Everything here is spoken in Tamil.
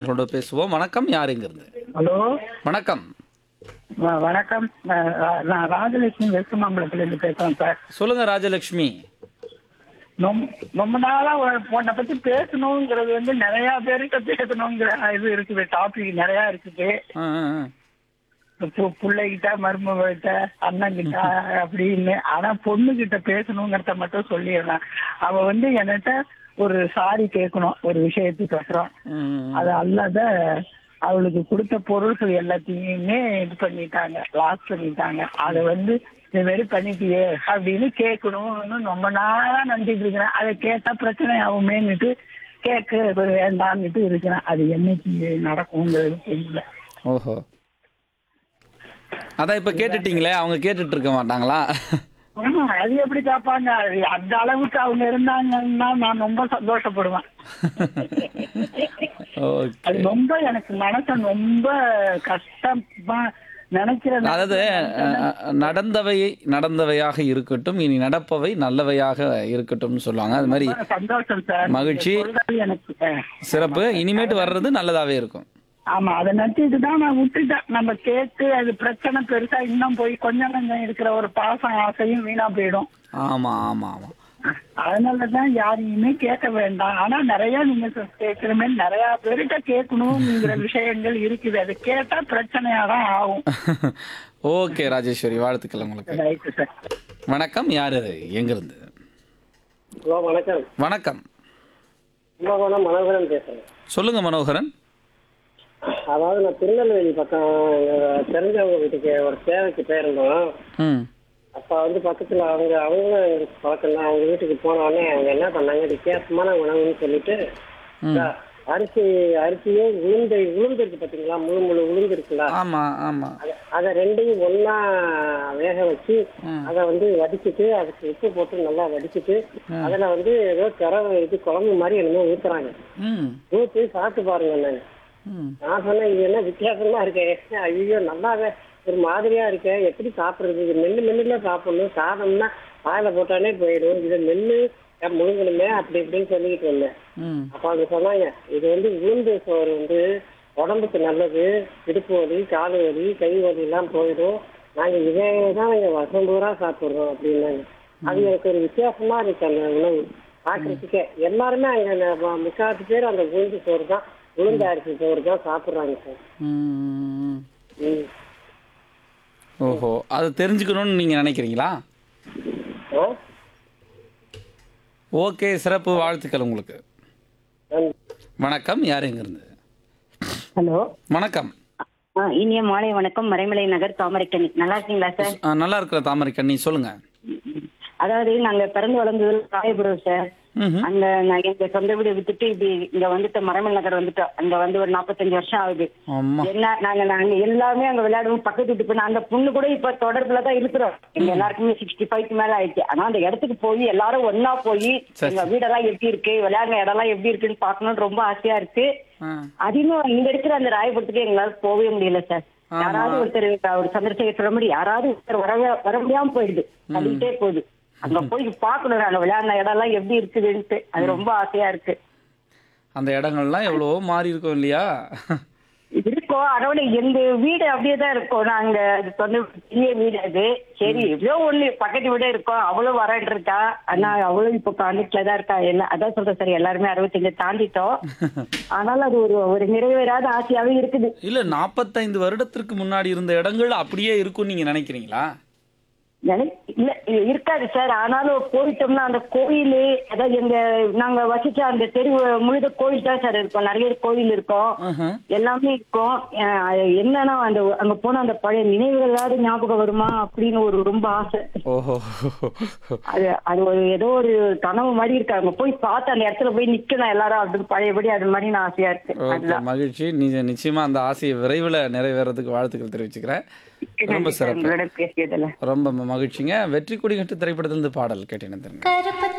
நேர்களோட பேசுவோம் வணக்கம் யார் இங்கிருந்து ஹலோ வணக்கம் வ- வணக்கம் அஹ், அஹ், நான் ராஜலட்சுமி வெஸ்ட் மாம்பலத்துல இருந்து பேசுறேன் சார் சொல்லுங்க ராஜலட்சுமி ரொம்ப ரொம்ப நாளா உ- உன்னை பத்தி பேசணுங்கிறது வந்து நிறைய பேர்கிட்ட பேசணுங்கிற இது இருக்குது டாபிக் நிறைய இருக்குது ஆ, ஆ, ஆ. பு- பிள்ளைகிட்ட மருமகிட்ட அண்ணன்கிட்ட அப்படின்னு ஆனா பொண்ணு கிட்ட பேசணுங்கிறத மட்டும் சொல்லிடுறேன் அவ வந்து என்கிட்ட ஒரு சாரி கேட்கணும் ஒரு விஷயத்துக்கு அப்புறம் ம், அது அல்லாத அவளுக்கு கொடுத்த பொருள்கள் எல்லாத்தையுமே இது பண்ணிட்டாங்க லாஸ் பண்ணிட்டாங்க அதை வந்து இந்த மாதிரி பண்ணிட்டியே அப்படின்னு கேட்கணும்னு ரொம்ப நாளா நினைச்சிட்டு இருக்கிறேன் அதை கேட்டா பிரச்சனை ஆகுமேன்னுட்டு கேட்க வேண்டாம்னுட்டு இருக்கிறேன் அது என்னைக்கு நடக்குங்கிறது தெரியல ஓஹோ அதான் இப்ப கேட்டுட்டீங்களே அவங்க கேட்டுட்டு இருக்க மாட்டாங்களா ஆமா அது எப்படி காப்பாங்க அது அந்த அளவுக்கு அவங்க இருந்தாங்கன்னா நான் ரொம்ப சந்தோஷப்படுவேன் ஓகே அது ரொம்ப எனக்கு மனசு ரொம்ப கஷ்டமா நினைக்கிறேன் அதாவது அஹ், நடந்தவை நடந்தவையாக இருக்கட்டும் இனி நடப்பவை நல்லவையாக இருக்கட்டும்னு சொல்லுவாங்க அது மாதிரி ரொம்ப சந்தோஷம் சார் மகிழ்ச்சி. நீங்க சொல்றது எனக்கு அஹ், சிறப்பு இனிமேட்டு வர்றது நல்லதாவே இருக்கும் ஆமா அதை நினைச்சிட்டு தான் நான் விட்டுட்டேன் நம்ம கேட்டு அது பிரச்சனை பெருசா இன்னும் போய் கொஞ்சம் கொஞ்சம் இருக்கிற ஒரு பாசம் ஆசையும் வீணா போயிடும் ஆமா ஆமா ஆமா அதனாலதான் யாரையுமே கேட்க வேண்டாம் ஆனா நிறைய நீங்க சொ- கேட்கிற மாதிரி நிறைய பேர்கிட்ட கேட்கணுங்கிற விஷயங்கள் இருக்குது அது கேட்டா பிரச்சனையா தான் ஆகும் ஓகே ராஜேஸ்வரி வாழ்த்துக்கள் உங்களுக்கு ரைட்டு சார் வணக்கம் யார் இது எங்கிருந்து ஹலோ வணக்கம் வணக்கம் கும்பகோணம் மனோகரன் பேசுறேன் சொல்லுங்க மனோகரன் அதாவது நான் திருநெல்வேலி பக்கம் எங்க தெரிஞ்சவங்க வீட்டுக்கு ஒரு சேவைக்கு போயிருந்தோம் ம் அப்ப வந்து பக்கத்துல அவங்க அவங்களும் எனக்கு பழக்கம் தான் அவங்க வீட்டுக்கு போன உடனே அவங்க என்ன பண்ணாங்க வித்தியாசமான உணவுன்னு சொல்லிட்டு இந்த அரிசி அரிசியே உளுந்து உளுந்து இருக்கு பாத்தீங்களா முழு முழு உளுந்து இருக்குல்ல ஆமா ஆமா அத- அத ரெண்டையும் ஒண்ணா வேக வச்சு அத வந்து வடிச்சிட்டு அதுக்கு உப்பு போட்டு நல்லா வடிச்சிட்டு அதுல வந்து ஏதோ கரை இது குழம்பு மாதிரி என்னமோ ஊத்துறாங்க ம் ஊற்றி சாப்பிட்டு பாருங்க நான் ம் நான் சொன்னேன் இது என்ன வித்தியாசமா இருக்கே ஐயோ நல்லாவே ஒரு மாதிரியா இருக்கே எப்படி சாப்பிடுறது இது மென்னு மென்னுல சாப்பிடணும் சாதம்னா வாயில போட்டானே போயிடும் இதை மென்னு ஏன் முழுங்கணுமே அப்படி இப்படின்னு சொல்லிட்டு வந்தேன் ம் அப்ப அவங்க சொன்னாங்க இது வந்து உளுந்து சோறு வந்து உடம்புக்கு நல்லது இடுப்பு வலி கால் வலி கை வலி எல்லாம் போயிடும் நாங்க இதே தான் நாங்க வருஷம் பூரா சாப்பிடுறோம் அப்படின்னாங்க அது எனக்கு ஒரு வித்தியாசமா இருக்கு அந்த உணவு பாக்குறதுக்கே எல்லாருமே அங்க ந- முக்காவாசி பேர் அந்த உளுந்து சோறு தான் உளுந்து அரிசி சோறு தான் சாப்பிடுறாங்க சார் ம் ம். ஓஹோ அது தெரிஞ்சுக்கணும்னு நீங்க நினைக்கிறீங்களா ஆ? ஓகே சிறப்பு வாழ்த்துக்கள் உங்களுக்கு நன்றி. வணக்கம் யார் எங்கிருந்து ஹலோ வணக்கம் ஆ, இனிய மாலை வணக்கம் மறைமலை நகர் தாமரைக்கணி நல்லா இருக்கீங்களா சார் ஆ, நல்லா இருக்கிற தாமரை கண்ணி சொல்லுங்க அதாவது நாங்க பிறந்து வளர்ந்தது ராயபுரம் சார் ம்ஹும். அங்க நான் எங்க சொந்த வீடு வித்துட்டு இப்படி இங்க வந்துட்டு மறைமலை நகர் வந்துட்டோம் அங்க வந்து ஒரு நாற்பத்தஞ்சு வருஷம் ஆகுது ஆமா என்ன நாங்க நாங்க எல்லாமே அங்க விளையாடுவோம் பக்கத்து வீட்டு பொண்ணு அந்த பொண்ணு கூட இப்ப தொடர்புல தான் இருக்கிறோம் எங்க எல்லாருக்குமே சிக்ஸ்டி ஃபைவ்க்கு மேல ஆயிடுச்சு ஆனா அந்த இடத்துக்கு போய் எல்லாரும் ஒன்னா போய் சரி, எங்க வீடெல்லாம் எப்படி இருக்கு விளையாடுற இடம்லாம் எப்படி இருக்குன்னு பார்க்கணும்னு ரொம்ப ஆசையா இருக்கு ஆ. அதிகம் இங்க இருக்கிற அந்த ராயபுரத்துக்கு எங்களால போகவே முடியல சார் ஆமா. யாராவது ஒருத்தர் ஒரு சந்திரசேகர் சொல்ல முடியும் யாராவது ஒருத்தர் வரவே வர முடியாம போயிடுது தள்ளிட்டே போகுது அங்க போய் பார்க்கணும் நாங்க விளையாடின இடம் எல்லாம் எப்படி இருக்குதுன்ட்டு அது ரொம்ப ஆசையா இருக்கு அந்த இடங்கள்லாம் எவ்வளவோ மாறி இருக்கும் இல்லையா இருக்கோம் அதோட எங்க வீடு அப்படியே தான் இருக்கும் நாங்க அது சொந்த பெரிய வீடு அது சரி எப்படியோ ஒண்ணு பக்கத்து வீடே இருக்கோம் அவளும் வரேன் இருக்கா ஆனா அவளும் இப்போ கான்டெக்ட்ல தான் இருக்கா எல்லாம் அதான் சொல்றேன் சரி எல்லாருமே அறுபத்தஞ்சு தாண்டிட்டோம் ஆனாலும் அது ஒரு ஒரு நிறைவேறாத ஆசையாவே இருக்குது இல்ல நாற்பத்தைந்து வருடத்திற்கு முன்னாடி இருந்த இடங்கள் அப்படியே இருக்கும்னு நீங்க நினைக்கிறீங்களா எனக்கு இல்ல இ- இருக்காது சார் ஆனாலும் போயிட்டோம்னா அந்த கோயில் அதாவது எங்க நாங்க வசிச்ச அந்த தெரு முழுத கோயில் தான் சார் இருக்கும் நிறைய கோயில் இருக்கும் ஆஹா. எல்லாமே இருக்கும் அஹ் அது என்னன்னா அந்த அங்க போன அந்த பழைய நினைவுகளாவது ஞாபகம் வருமா அப்படின்னு ஒரு ரொம்ப ஆசை ஓஹோ அது அது ஒரு ஏதோ ஒரு கனவு மாதிரி இருக்கு அங்க போய் பார்த்து அந்த இடத்துல போய் நிக்கணும் எல்லாரும் அப்படின்னு பழையபடி அது மாதிரி நான் ஆசையா இருக்கு ஓகே அதுதான் மகிழ்ச்சி நீங்க நிச்சயமா அந்த ஆசையை விரைவில் நிறைவேறதுக்கு வாழ்த்துக்கள் தெரிவிச்சுக்கிறேன் ரொம்ப சிறப்பு உங்களோட பேசியதுல ரொம்ப மகிழ்ச்சிங்க வெற்றி கொடி கட்டு திரைப்படத்திலிருந்து பாடல் கேட்டேன் தெரியுங்க கருப்பு